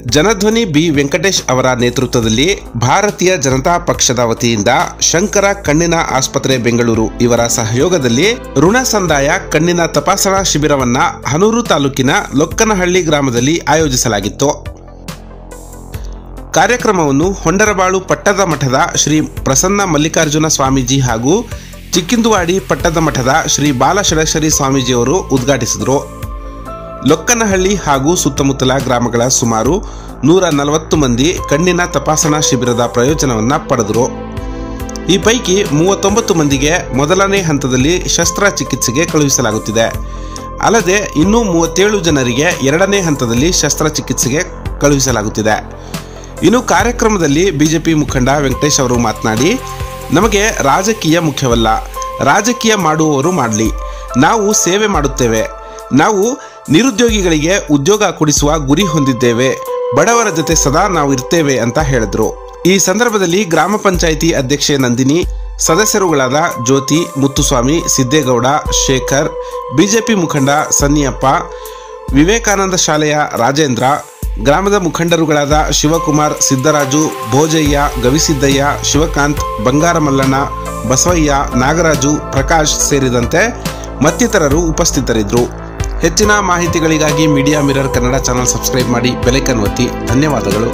Janadhwani B Venkatesh ಅವರ ನೇತೃತ್ವದಲ್ಲಿ ಭಾರತೀಯ ಜನತಾ ಪಕ್ಷದ ವತಿಯಿಂದ ಶಂಕರ ಕಣ್ಣಿನ ಆಸ್ಪತ್ರೆ ಬೆಂಗಳೂರು ಇವರ ಸಹಯೋಗದಲ್ಲಿ ಋಣ ಸಂದಾಯ ಕಣ್ಣಿನ ತಪಾಸಣಾ ಶಿಬಿರವನ್ನ ಹನೂರು ತಾಲೂಕಿನ ಲೊಕ್ಕನಹಳ್ಳಿ ಗ್ರಾಮದಲ್ಲಿ ಆಯೋಜಿಸಲಾಗಿತ್ತು ಕಾರ್ಯಕ್ರಮವನ್ನು ಹೊಂಡರಬಾಳು ಪಟ್ಟದ ಮಠದ ಶ್ರೀ ಪ್ರಸನ್ನ ಮಲ್ಲಿಕಾರ್ಜುನ ಸ್ವಾಮೀಜಿ ಹಾಗೂ ಚಿಕ್ಕಿಂದುವಾಡಿ ಪಟ್ಟದ ಮಠದ ಶ್ರೀ ಬಾಲಷಡೇಶ್ವರಿ ಸ್ವಾಮೀಜಿಯವರು ಉದ್ಘಾಟಿಸಿದರು ಲೊಕ್ಕನಹಳ್ಳಿ ಹಾಗೂ ಸುತ್ತಮುತ್ತಲ ಗ್ರಾಮಗಳ ಸುಮಾರು ನೂರ ನಲವತ್ತು ಮಂದಿ ಕಣ್ಣಿನ ತಪಾಸಣಾ ಶಿಬಿರದ ಪ್ರಯೋಜನವನ್ನ ಪಡೆದರು ಈ ಪೈಕಿ ಮೂವತ್ತೊಂಬತ್ತು ಮಂದಿಗೆ ಮೊದಲನೇ ಹಂತದಲ್ಲಿ ಶಸ್ತ್ರಚಿಕಿತ್ಸೆಗೆ ಕಳುಹಿಸಲಾಗುತ್ತಿದೆ ಅಲ್ಲದೆ ಇನ್ನೂ ಮೂವತ್ತೇಳು ಜನರಿಗೆ ಎರಡನೇ ಹಂತದಲ್ಲಿ ಶಸ್ತ್ರಚಿಕಿತ್ಸೆಗೆ ಕಳುಹಿಸಲಾಗುತ್ತಿದೆ ಇನ್ನು ಕಾರ್ಯಕ್ರಮದಲ್ಲಿ ಬಿಜೆಪಿ ಮುಖಂಡ ವೆಂಕಟೇಶ್ ಅವರು ಮಾತನಾಡಿ ನಮಗೆ ರಾಜಕೀಯ ಮುಖ್ಯವಲ್ಲ ರಾಜಕೀಯ ಮಾಡುವವರು ಮಾಡಲಿ ನಾವು ಸೇವೆ ಮಾಡುತ್ತೇವೆ ನಾವು ನಿರುದ್ಯೋಗಿಗಳಿಗೆ ಉದ್ಯೋಗ ಕೊಡಿಸುವ ಗುರಿ ಹೊಂದಿದ್ದೇವೆ ಬಡವರ ಜೊತೆ ಸದಾ ನಾವು ಇರ್ತೇವೆ ಅಂತ ಹೇಳಿದ್ರು ಈ ಸಂದರ್ಭದಲ್ಲಿ ಗ್ರಾಮ ಪಂಚಾಯಿತಿ ಅಧ್ಯಕ್ಷೆ ನಂದಿನಿ ಸದಸ್ಯರುಗಳಾದ ಜ್ಯೋತಿ ಮುತ್ತುಸ್ವಾಮಿ ಸಿದ್ದೇಗೌಡ ಶೇಖರ್ ಬಿಜೆಪಿ ಮುಖಂಡ ಸನ್ನಿಯಪ್ಪ ವಿವೇಕಾನಂದ ಶಾಲೆಯ ರಾಜೇಂದ್ರ ಗ್ರಾಮದ ಮುಖಂಡರುಗಳಾದ ಶಿವಕುಮಾರ್ ಸಿದ್ದರಾಜು ಭೋಜಯ್ಯ ಗವಿಸಿದ್ದಯ್ಯ ಶಿವಕಾಂತ್ ಬಂಗಾರಮಲ್ಲಣ್ಣ ಬಸವಯ್ಯ ನಾಗರಾಜು ಪ್ರಕಾಶ್ ಸೇರಿದಂತೆ ಮತ್ತಿತರರು ಉಪಸ್ಥಿತರಿದ್ದರು ಹೆಚ್ಚಿನ ಮಾಹಿತಿಗಳಿಗಾಗಿ media mirror Kannada channel subscribe ಮಾಡಿ ಬೆಲೈಕನ್ ಒತ್ತಿ ಧನ್ಯವಾದಗಳು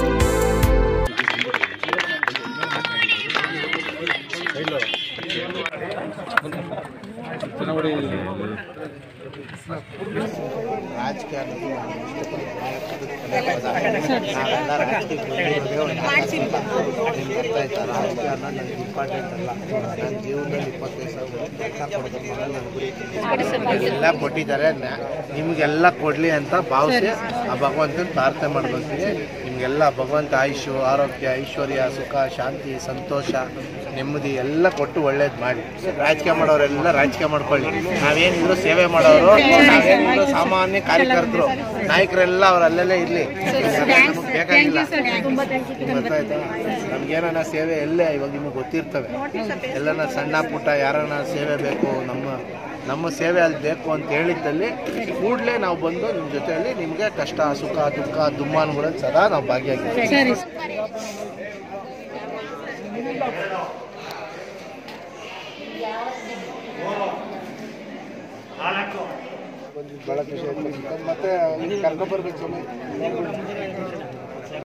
ರಾಜಕೀಯ ಅನ್ನೋದು ನಾನು ಇಷ್ಟಪಟ್ಟು ನಾವೆಲ್ಲ ರಾಜಕೀಯಕ್ಕೆ ಒಂದು ಆಸಕ್ತಿ ಇಲ್ಲ. ನಿಮ್ಗೆ ಅರ್ಥ ಆಯ್ತಾ ರಾಜಕೀಯ ಅನ್ನೋದು ನನಗೆ ಇಂಪಾರ್ಟೆಂಟ್ ಅಲ್ಲ ನನ್ನ ಜೀವನದಲ್ಲಿ ಇಪ್ಪತ್ತೈದು ಸಾವಿರ ಕೆಲಸ ಕೊಡೋದಕ್ಕೆ ನನ್ನ ಗುರಿ ಎಲ್ಲ ಕೊಟ್ಟಿದ್ದಾರೆ ನ- ನಿಮಗೆಲ್ಲ ಕೊಡಲಿ ಅಂತ ಭಾವಿಸಿ ಆ ಭಗವಂತನ ಪ್ರಾರ್ಥನೆ ಮಾಡ್ಕೊಳ್ತೀನಿ ನಿಮಗೆಲ್ಲ ಭಗವಂತ ಆಯುಷು ಆರೋಗ್ಯ ಐಶ್ವರ್ಯ ಸುಖ ಶಾಂತಿ ಸಂತೋಷ ನೆಮ್ಮದಿ ಎಲ್ಲ ಕೊಟ್ಟು ಒಳ್ಳೇದು ಮಾಡಿ ರಾಜಕೀಯ ಮಾಡೋರೆಲ್ಲ ರಾಜಕೀಯ ಮಾಡ್ಕೊಳ್ಳಿ ನಾವೇನಿದ್ರು ಸೇವೆ ಮಾಡೋರು ನಾವೇನಿದ್ರು ಸಾಮಾನ್ಯ ಕಾರ್ಯಕರ್ತರು ನಾಯಕರೆಲ್ಲ ಅವ್ರು ಅಲ್ಲಲ್ಲೇ ಇರಲಿ ನಮ್ಗೆ ಬೇಕಾಗಿಲ್ಲ ಗೊತ್ತಾಯ್ತಾ ನಮ್ಗೇನ ಸೇವೆ ಎಲ್ಲೇ ಇವಾಗ ನಿಮಗೆ ಗೊತ್ತಿರ್ತವೆ ಎಲ್ಲನ ಸಣ್ಣ ಪುಟ್ಟ ಯಾರನ್ನ ಸೇವೆ ಬೇಕು ನಮ್ಮ ನಮ್ಮ ಸೇವೆ ಅಲ್ಲಿ ಬೇಕು ಅಂತ ಹೇಳಿದ್ದಲ್ಲಿ ಕೂಡಲೇ ನಾವು ಬಂದು ನಿಮ್ಮ ಜೊತೆಯಲ್ಲಿ ನಿಮಗೆ ಕಷ್ಟ ಸುಖ ದುಃಖ ದುಮ್ಮಾನಗಳಲ್ಲಿ ಸದಾ ನಾವು ಭಾಗಿಯಾಗಿದ್ದೀವಿ ಸರಿ ಭಾಳ ಖುಷಿ ಆಯ್ತು ಮತ್ತೆ ಕರ್ಕೊಂಡ್ಬರ್ಬೇಕು ಸ್ವಾಮಿ